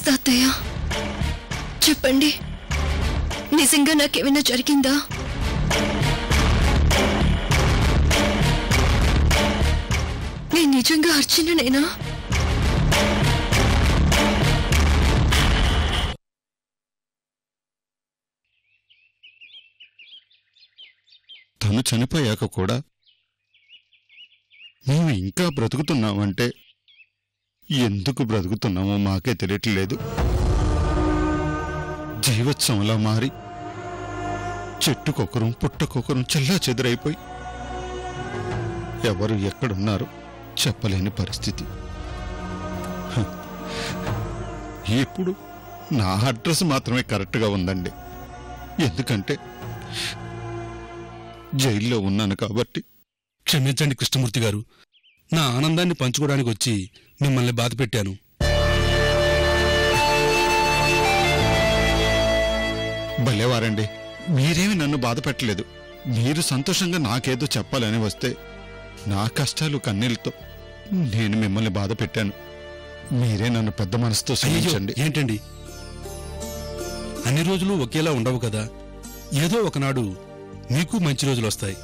నమస్తే అత్తయ్య చెప్పండి నిజంగా నాకేమైనా జరిగిందా నేను నిజంగా అర్చననేనా తను చనిపోయాక కూడా మేము ఇంకా బ్రతుకుతున్నామంటే ఎందుకు బ్రతుకుతున్నామో మాకే తెలియట్లేదు జీవోత్సవంలా మారి చెట్టుకొకరం పుట్టకొకరం చెల్లా చెదురైపోయి ఎవరు ఎక్కడున్నారో చెప్పలేని పరిస్థితి హ. ఇప్పుడు నా అడ్రస్ మాత్రమే కరెక్ట్గా ఉందండి ఎందుకంటే జైల్లో ఉన్నాను కాబట్టి క్షమించండి కృష్ణమూర్తి గారు నా ఆనందాన్ని పంచుకోవడానికి వచ్చి మిమ్మల్ని బాధ పెట్టాను భలేవారండి మీరేమి నన్ను బాధ పెట్టలేదు మీరు సంతోషంగా నాకేదో చెప్పాలని వస్తే నా కష్టాలు కన్నీళ్ళతో నేను మిమ్మల్ని బాధ పెట్టాను మీరే నన్ను పెద్ద మనసుతో అయ్యో క్షమించండి ఏంటండి అన్ని రోజులు ఒకేలా ఉండవు కదా ఏదో ఒకనాడు మీకు మంచి రోజులు వస్తాయి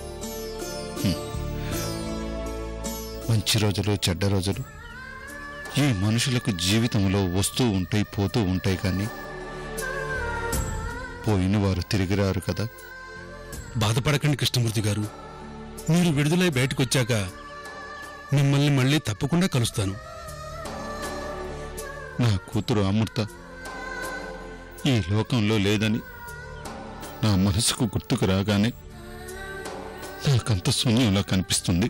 మంచి రోజులు చెడ్డ రోజులు ఈ మనుషులకు జీవితంలో వస్తూ ఉంటాయి పోతూ ఉంటాయి కానీ పోయిన వారు తిరిగి రారు కదా బాధపడకండి కృష్ణమూర్తి గారు మీరు విడుదలై బయటకు వచ్చాక మిమ్మల్ని మళ్ళీ తప్పకుండా కలుస్తాను నా కూతురు అమృత ఈ లోకంలో లేదని నా మనసుకు గుర్తుకు రాగానే నాకంత శూన్యంలా కనిపిస్తుంది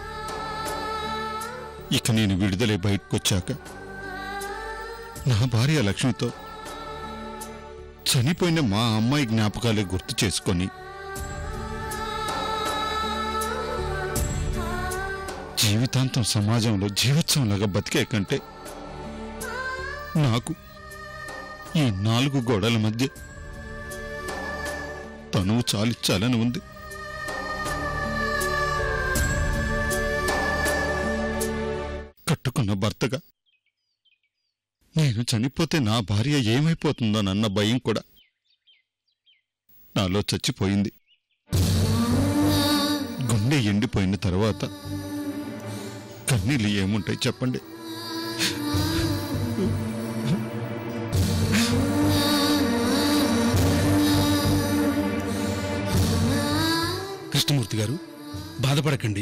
ఇక నేను విడుదలై బయటకొచ్చాక నా భార్య లక్ష్మితో చనిపోయిన మా అమ్మాయి జ్ఞాపకాలే గుర్తు చేసుకొని జీవితాంతం సమాజంలో జీవోత్సవంలాగా బతికే కంటే నాకు ఈ నాలుగు గోడల మధ్య తనువు చాలిచ్చాలని ఉంది కట్టుకున్న భర్తగా నేను చనిపోతే నా భార్య ఏమైపోతుందోనన్న భయం కూడా నాలో చచ్చిపోయింది గుండె ఎండిపోయిన తర్వాత కన్నీళ్ళు ఏముంటాయి చెప్పండి కృష్ణమూర్తి గారు బాధపడకండి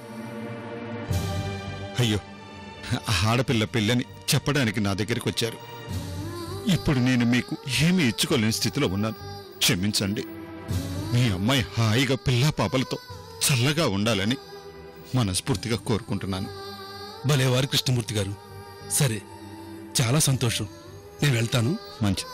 అయ్యో ఆడపిల్ల పిల్లని చెప్పడానికి నా దగ్గరికి వచ్చారు ఇప్పుడు నేను మీకు ఏమీ ఇచ్చుకోలేని స్థితిలో ఉన్నాను క్షమించండి మీ అమ్మాయి హాయిగా పిల్లా పాపలతో చల్లగా ఉండాలని మనస్ఫూర్తిగా కోరుకుంటున్నాను భలేవారు కృష్ణమూర్తి గారు సరే చాలా సంతోషం నేను వెళ్తాను మంచి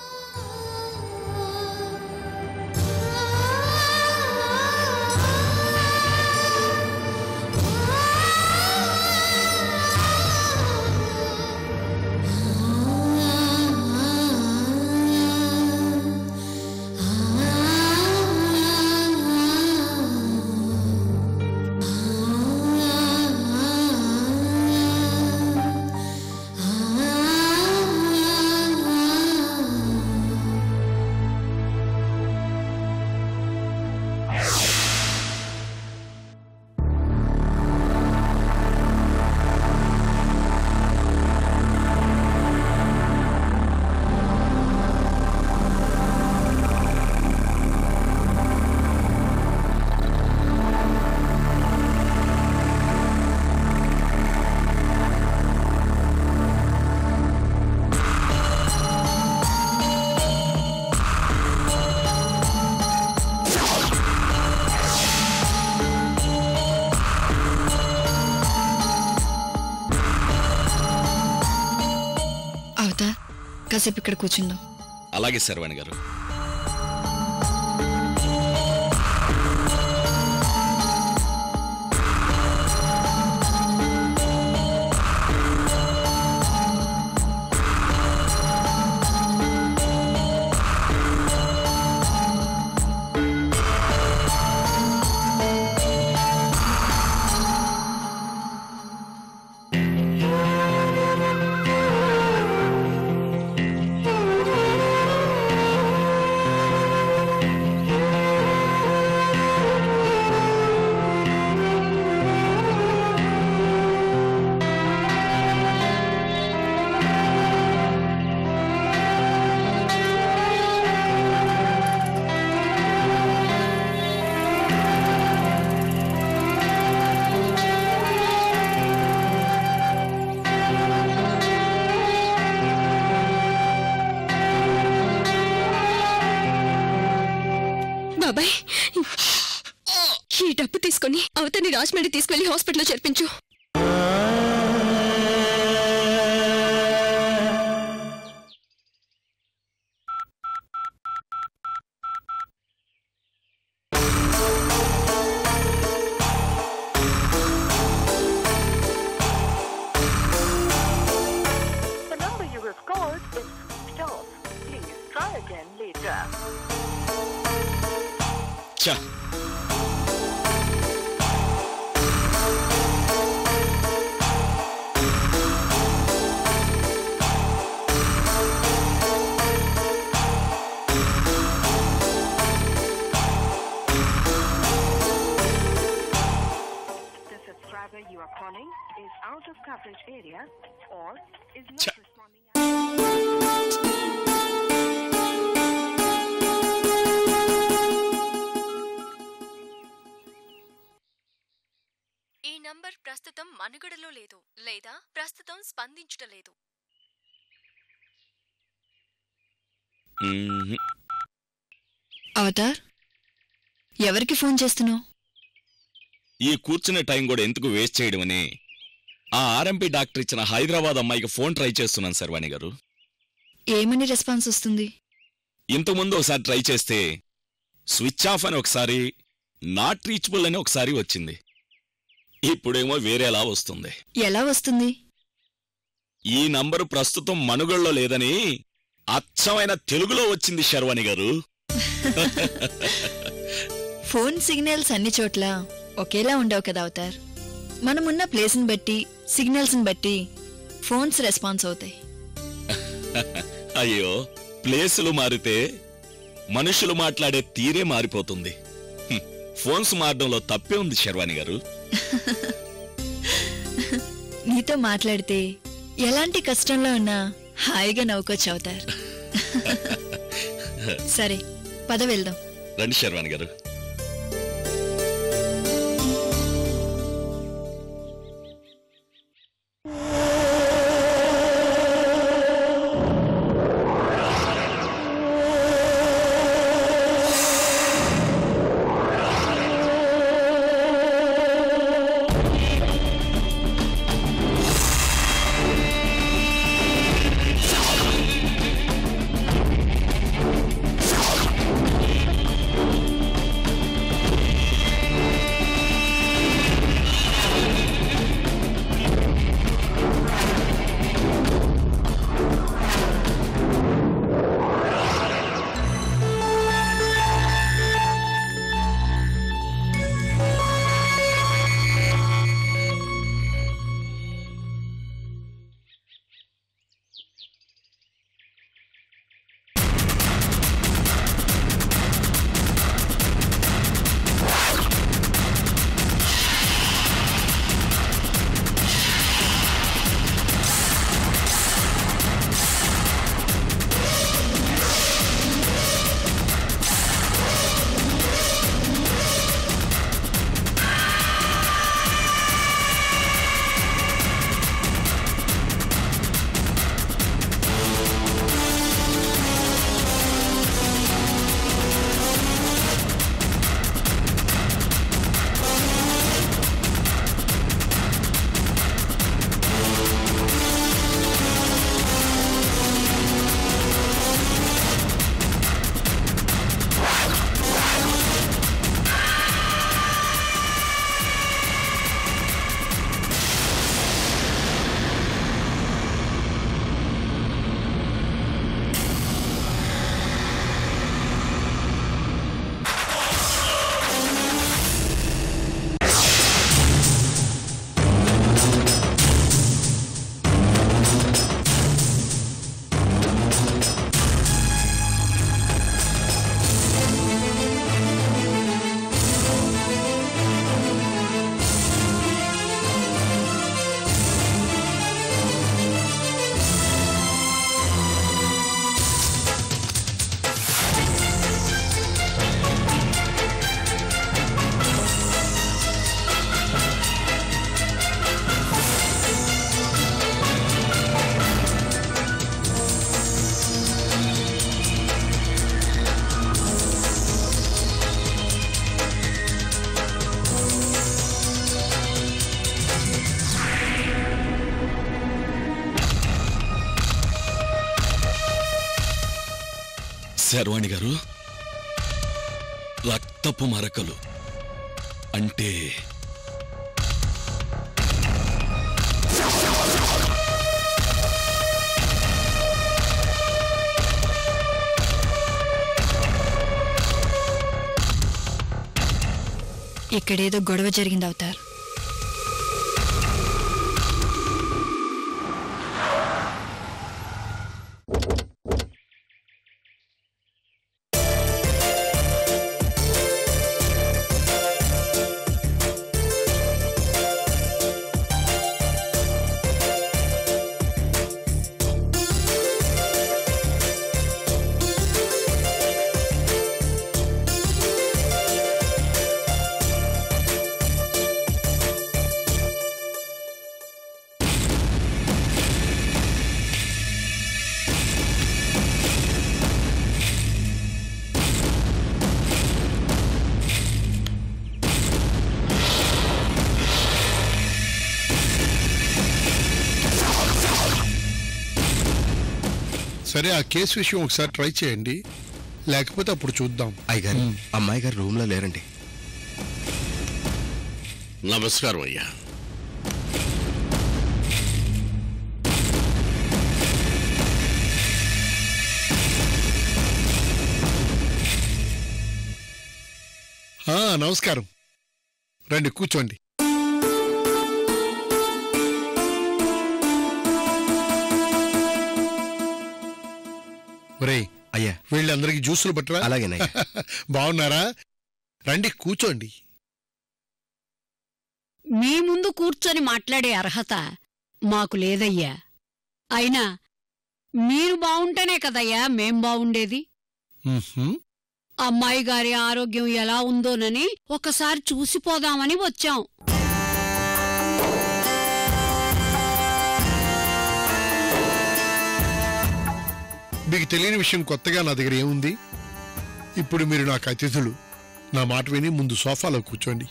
అవుతా కాసేపు ఇక్కడ కూర్చుందాం అలాగే శర్వాణి గారు అబ్బాయి ఈ డబ్బు తీసుకొని అవతని రాజమండ్రి తీసుకెళ్లి హాస్పిటల్లో చేర్పించు The number you have called is switched off. Please try again later. ఛ The subscriber you are calling is out of coverage area or is not Cha- responding. ఈ నంబర్ ప్రస్తుతం మనుగడలో లేదు లేదా ప్రస్తుతం స్పందించటలేదు మ్మ్. అవతార్ ఎవరికి ఫోన్ చేస్తున్నావు ఈ కూర్చునే టైం కూడా ఎందుకు వేస్ట్ చేయడం అని ఆ ఆర్ఎంపీ డాక్టర్ ఇచ్చిన హైదరాబాద్ అమ్మాయికి ఫోన్ ట్రై చేస్తున్నాను శర్వాణి గారు ఏమని రెస్పాన్స్ వస్తుంది ఇంతకుముందు ఒకసారి ట్రై చేస్తే స్విచ్ ఆఫ్ అని ఒకసారి నాట్ రీచబుల్ అని ఒకసారి వచ్చింది ఇప్పుడేమో వేరేలా వస్తుంది ఎలా వస్తుంది ఈ నంబరు ప్రస్తుతం మనుగడలో లేదని అచ్చమైన తెలుగులో వచ్చింది శర్వాణి గారు ఫోన్ సిగ్నల్స్ అన్ని చోట్ల ఒకేలా ఉండవు కదా అవతార్ మనమున్న ప్లేస్ని బట్టి సిగ్నల్స్ని బట్టి ఫోన్స్ రెస్పాన్స్ అవుతాయి అయ్యో ప్లేసులు మారితే మనుషులు మాట్లాడే తీరే మారిపోతుంది హ్మ్, ఫోన్స్ మారడంలో తప్పే ఉంది శర్వాణి గారు నీతో మాట్లాడితే ఎలాంటి కష్టంలో ఉన్నా హాయిగా నవ్వుకోవచ్చు అవతార్ సరే పద వెళ్దాం రండి శర్వాణి గారు శర్వాణి గారు రక్తపు మరకలు అంటే ఇక్కడేదో గొడవ జరిగింది అవతార్ సరే ఆ కేసు విషయం ఒకసారి ట్రై చేయండి లేకపోతే అప్పుడు చూద్దాం అయ్యగారు అమ్మాయి గారు రూమ్ లో లేరండి నమస్కారం అయ్యా ఆ, నమస్కారం రండి కూర్చోండి ఒరేయ్ అయ్యా వీళ్ళందరికీ జ్యూసులు పట్టరా అలాగేనయ్యా బాగున్నారా రండి కూర్చోండి మీ ముందు కూర్చొని మాట్లాడే అర్హత మాకు లేదయ్యా అయినా మీరు బావుంటేనే కదయ్యా మేం బావుండేది ఉహుం. అమ్మాయి గారి ఆరోగ్యం ఎలా ఉందోనని ఒకసారి చూసిపోదామని వచ్చాం మీకు తెలియని విషయం కొత్తగా నా దగ్గర ఏముంది ఇప్పుడు మీరు నాకు అతిథులు నా మాట విని ముందు సోఫాలో కూర్చోండి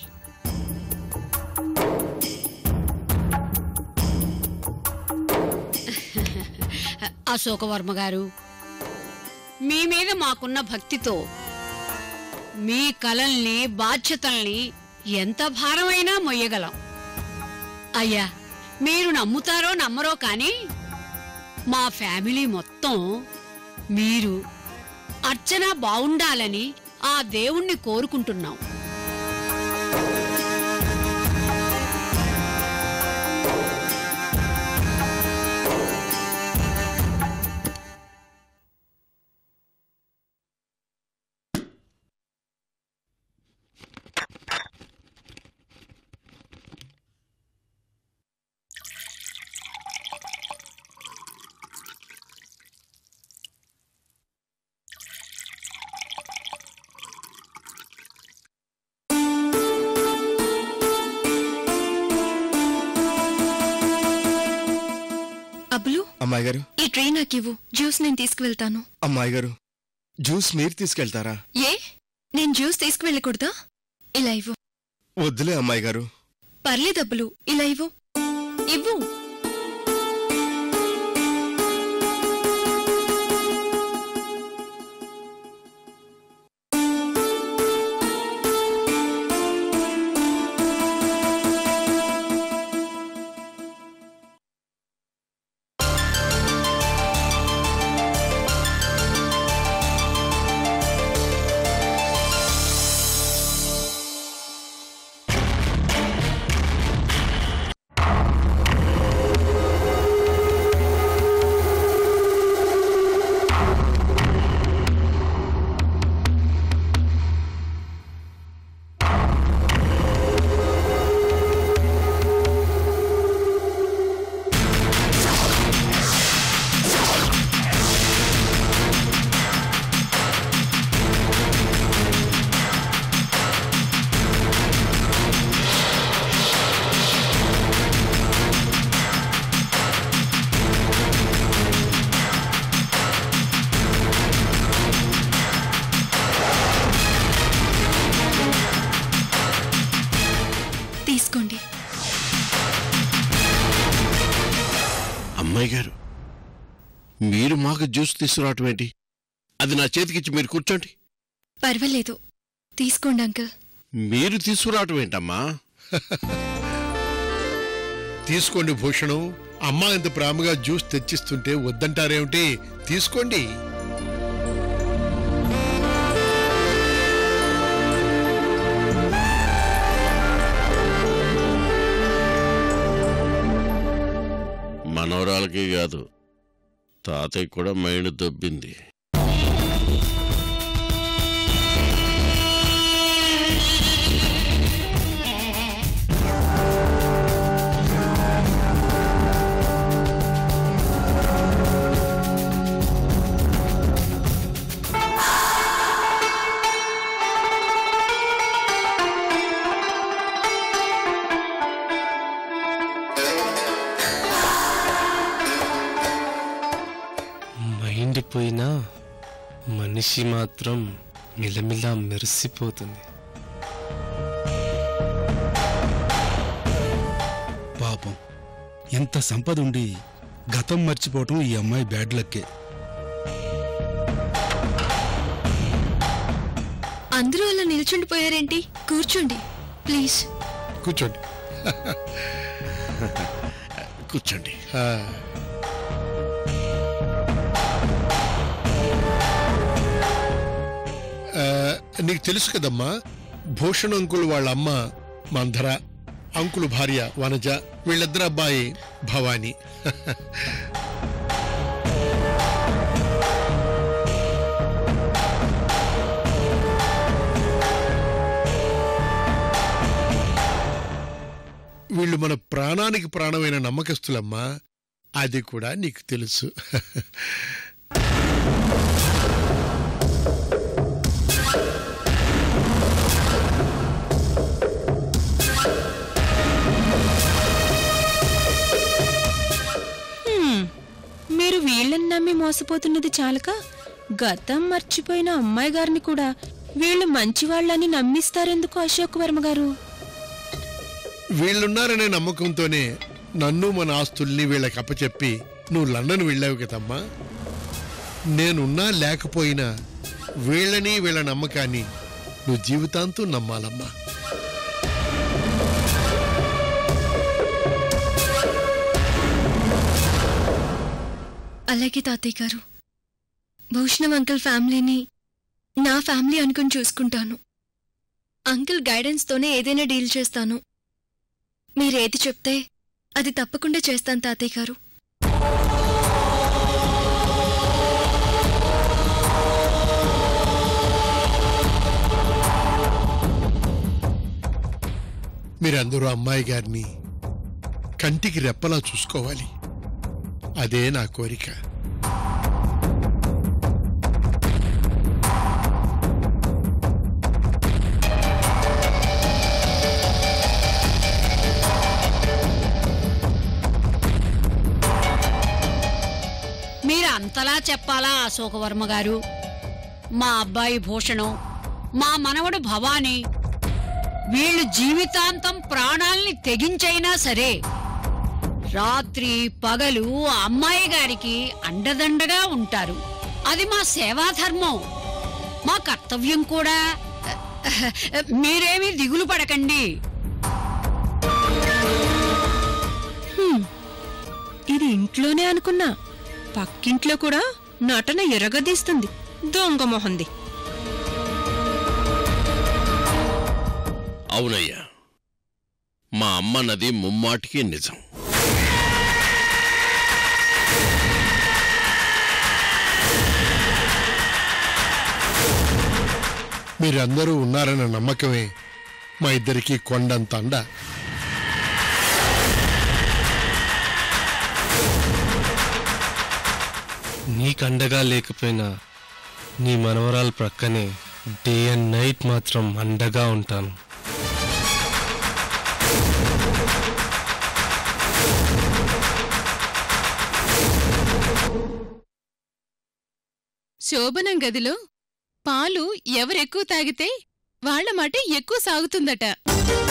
అశోకవర్మ గారు మీ మీద మాకున్న భక్తితో మీ కలల్ని బాధ్యతల్ని ఎంత భారమైనా మొయ్యగలం అయ్యా మీరు నమ్ముతారో నమ్మరో కానీ మా ఫ్యామిలీ మొత్తం మీరు అర్చన బావుండాలని ఆ దేవుణ్ణి కోరుకుంటున్నాం అబ్బులు అమ్మాయి గారు ఈ ట్రైన్ నాకు ఇవ్వు జ్యూస్ నేను తీసుకువెళ్తాను అమ్మాయి గారు జ్యూస్ మీరు తీసుకెళ్తారా ఏ నేను జ్యూస్ తీసుకువెళ్ళకూడదా ఇలా ఇవ్వు వద్దులే అమ్మాయి గారు పర్లేదు అబ్బులు ఇలా ఇవ్వు ఇవ్వు తీసుకోండి అమ్మాయి గారు మీరు మాకు జ్యూస్ తీసుకురావటం ఏంటి అది నా చేతికిచ్చి మీరు కూర్చోండి పర్వాలేదు తీసుకోండి అంకుల్ మీరు తీసుకురావటం ఏంటమ్మా తీసుకోండి భూషణం అమ్మ ఇంత ప్రేమగా జ్యూస్ తెచ్చిస్తుంటే వద్దంటారేమిటి తీసుకోండి మనవరాలకి కాదు తాతయ్య కూడా మైండ్ దొబ్బింది మైండ్ పోయినా మనిషి మాత్రం మిలమిల మెరిసిపోతుంది పాపం ఎంత సంపద ఉండి గతం మర్చిపోవటం ఈ అమ్మాయి బ్యాడ్ లక్కే అందరూ అలా నిల్చుండిపోయారేంటి కూర్చోండి ప్లీజ్ కూర్చోండి కూర్చోండి ఆ, ఆ, నీకు తెలుసు కదమ్మా భూషణ్ అంకుల్ వాళ్ళ అమ్మ మంధర అంకుల్ భార్య వనజ వీళ్ళిద్దరు అబ్బాయి భవానీ వీళ్ళు మన ప్రాణానికి ప్రాణమైన నమ్మకస్తులమ్మా అది కూడా నీకు తెలుసు మీరు వీళ్ళని నమ్మి మోసపోతున్నది చాలక గతం మర్చిపోయిన అమ్మాయి గారిని కూడా వీళ్ళు మంచివాళ్ళని నమ్మిస్తారెందుకు అశోక్ వర్మ గారు వీళ్ళున్నారనే నమ్మకంతోనే నన్ను మన ఆస్తుల్ని వీళ్ళకి అప్పచెప్పి నువ్వు లండన్ వెళ్ళావు కదమ్మా నేనున్నా లేకపోయినా వీళ్ళని వీళ్ళ నమ్మకాన్ని నువ్వు జీవితాంతం నమ్మాలమ్మా అలాగే తాతయ్య గారు భూషణం అంకుల్ ఫ్యామిలీని నా ఫ్యామిలీ అనుకుని చూసుకుంటాను అంకుల్ గైడెన్స్తోనే ఏదైనా డీల్ చేస్తాను మీరేది చెప్తే అది తప్పకుండా చేస్తాను తాతయ్య గారు మీరందరూ అమ్మాయి గారిని కంటికి రెప్పలా చూసుకోవాలి అదే నా కోరిక మీరు అంతలా చెప్పాలా అశోకవర్మ గారు మా అబ్బాయి భూషణం మా మనవడు భవానీ వీళ్ళు జీవితాంతం ప్రాణాల్ని తెగించైనా సరే రాత్రి పగలు ఆ అమ్మాయి గారికి అండదండగా ఉంటారు అది మా సేవాధర్మం మా కర్తవ్యం కూడా మీరేమీ దిగులు పడకండి ఇది ఇంట్లోనే అనుకున్నా పక్కింట్లో కూడా నటన ఎరగదీస్తుంది దొంగ మొహంది అవునయ్యా మా అమ్మన్నది ముమ్మాటికి నిజం మీరందరూ ఉన్నారన్న నమ్మకమే మా ఇద్దరికి కొండంత అండ నీకండగా లేకపోయినా నీ మనవరాల ప్రక్కనే డే అండ్ నైట్ మాత్రం అండగా ఉంటాను శోభనం గదిలో పాలు ఎవరెక్కువ తాగితే వాళ్ళ మాట ఎక్కువ సాగుతుందట